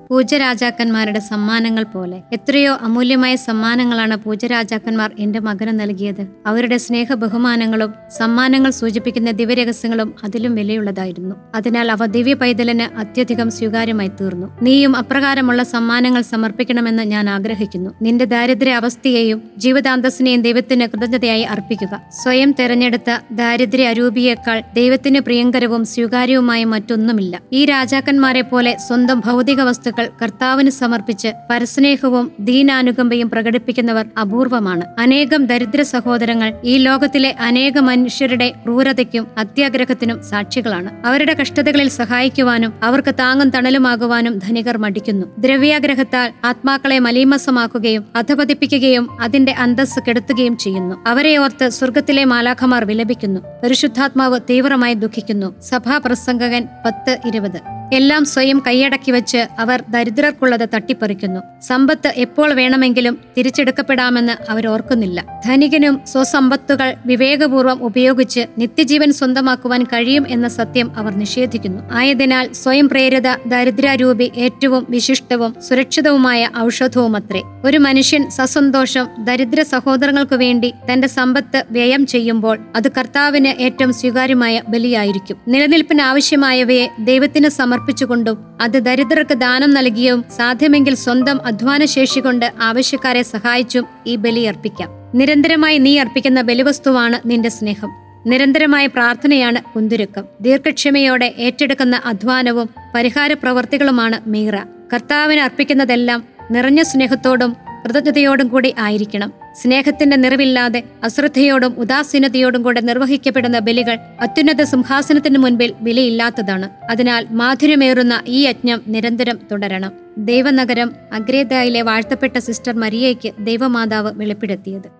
പൂജരാജാക്കന്മാരുടെ സമ്മാനങ്ങൾ പോലെ എത്രയോ അമൂല്യമായ സമ്മാനങ്ങളാണ് പൂജരാജാക്കന്മാർ എന്റെ മകന് നൽകിയത് അവരുടെ സ്നേഹ ബഹുമാനങ്ങളും സമ്മാനങ്ങൾ സൂചിപ്പിക്കുന്ന ദിവ്യരഹസ്യങ്ങളും അതിലും വിലയുള്ളതായിരുന്നു അതിനാൽ അവ ദിവ്യ പൈതലിന് അത്യധികം സ്വീകാര്യമായി തീർന്നു നീയും അപ്രകാരമുള്ള സമ്മാനങ്ങൾ സമർപ്പിക്കണമെന്ന് ഞാൻ ആഗ്രഹിക്കുന്നു നിന്റെ ദാരിദ്ര്യ അവസ്ഥയെയും ജീവിതാന്തസ്സിനെയും ദൈവത്തിന് കൃതജ്ഞതയായി അർപ്പിക്കുക സ്വയം തെരഞ്ഞെടുത്ത ദാരിദ്ര്യ അരൂപിയേക്കാൾ ദൈവത്തിന് പ്രിയങ്കരവും സ്വീകാര്യവുമായ മറ്റൊന്നുമില്ല ഈ രാജാക്കന്മാരെ പോലെ സ്വന്തം ഭൗതിക വസ്തുക്കൾ കർത്താവിന് സമർപ്പിച്ച് പരസ്നേഹവും ദീനാനുകമ്പയും പ്രകടിപ്പിക്കുന്നവർ അപൂർവമാണ് അനേകം ദരിദ്ര സഹോദരങ്ങൾ ഈ ലോകത്തിലെ അനേക മനുഷ്യരുടെ ക്രൂരതയ്ക്കും അത്യാഗ്രഹത്തിനും സാക്ഷികളാണ് അവരുടെ കഷ്ടതകളിൽ സഹായിക്കുവാനും അവർക്ക് താങ്ങും തണലുമാകുവാനും ധനികർ മടിക്കുന്നു ദ്രവ്യാഗ്രഹത്താൽ ആത്മാക്കളെ മലീമസമാക്കുകയും അധപതിപ്പിക്കുകയും അതിന്റെ അന്തസ് കെടുത്തുകയും ചെയ്യുന്നു അവരെ ഓർത്ത് സ്വർഗത്തിലെ മാലാഖമാർ വിലപിക്കുന്നു പരിശുദ്ധാത്മാവ് തീവ്രമായി ദുഃഖിക്കുന്നു സഭാപ്രസംഗകൻ പത്ത് ഇരുപത് എല്ലാം സ്വയം കൈയടക്കി വെച്ച് അവർ ദരിദ്രർക്കുള്ളത് തട്ടിപ്പറിക്കുന്നു സമ്പത്ത് എപ്പോൾ വേണമെങ്കിലും തിരിച്ചെടുക്കപ്പെടാമെന്ന് അവർ ഓർക്കുന്നില്ല ധനികനും സ്വസമ്പത്തുകൾ വിവേകപൂർവ്വം ഉപയോഗിച്ച് നിത്യജീവൻ സ്വന്തമാക്കുവാൻ കഴിയും എന്ന സത്യം അവർ നിഷേധിക്കുന്നു ആയതിനാൽ സ്വയം പ്രേരിത ദരിദ്രാരൂപി ഏറ്റവും വിശിഷ്ടവും സുരക്ഷിതവുമായ ഔഷധവുമത്രേ ഒരു മനുഷ്യൻ സസന്തോഷം ദരിദ്ര സഹോദരങ്ങൾക്ക് വേണ്ടി തന്റെ സമ്പത്ത് വ്യയം ചെയ്യുമ്പോൾ അത് കർത്താവിന് ഏറ്റവും സ്വീകാര്യമായ ബലിയായിരിക്കും നിലനിൽപ്പിന് ആവശ്യമായവയെ ദൈവത്തിന് സമർപ്പിച്ചുകൊണ്ടും അത് ദരിദ്രർക്ക് ദാനം നൽകിയും സാധ്യമെങ്കിൽ സ്വന്തം അധ്വാനശേഷി കൊണ്ട് ആവശ്യക്കാരെ സഹായിച്ചും ഈ ബലി അർപ്പിക്കാം നിരന്തരമായി നീ അർപ്പിക്കുന്ന ബലിവസ്തുവാണ് നിന്റെ സ്നേഹം നിരന്തരമായ പ്രാർത്ഥനയാണ് കുന്തുരുക്കം ദീർഘക്ഷമയോടെ ഏറ്റെടുക്കുന്ന അധ്വാനവും പരിഹാര പ്രവർത്തികളുമാണ് മീറ കർത്താവിന് അർപ്പിക്കുന്നതെല്ലാം നിറഞ്ഞ സ്നേഹത്തോടും കൃതജ്ഞതയോടും കൂടി ആയിരിക്കണം സ്നേഹത്തിന്റെ നിറവില്ലാതെ അശ്രദ്ധയോടും ഉദാസീനതയോടും കൂടെ നിർവഹിക്കപ്പെടുന്ന ബലികൾ അത്യുന്നത സിംഹാസനത്തിന് മുൻപിൽ വിലയില്ലാത്തതാണ് അതിനാൽ മാധുര്യമേറുന്ന ഈ യജ്ഞം നിരന്തരം തുടരണം ദൈവനഗരം അഗ്രേദായിലെ വാഴ്ത്തപ്പെട്ട സിസ്റ്റർ മരിയയ്ക്ക് ദൈവമാതാവ് വെളിപ്പെടുത്തിയത്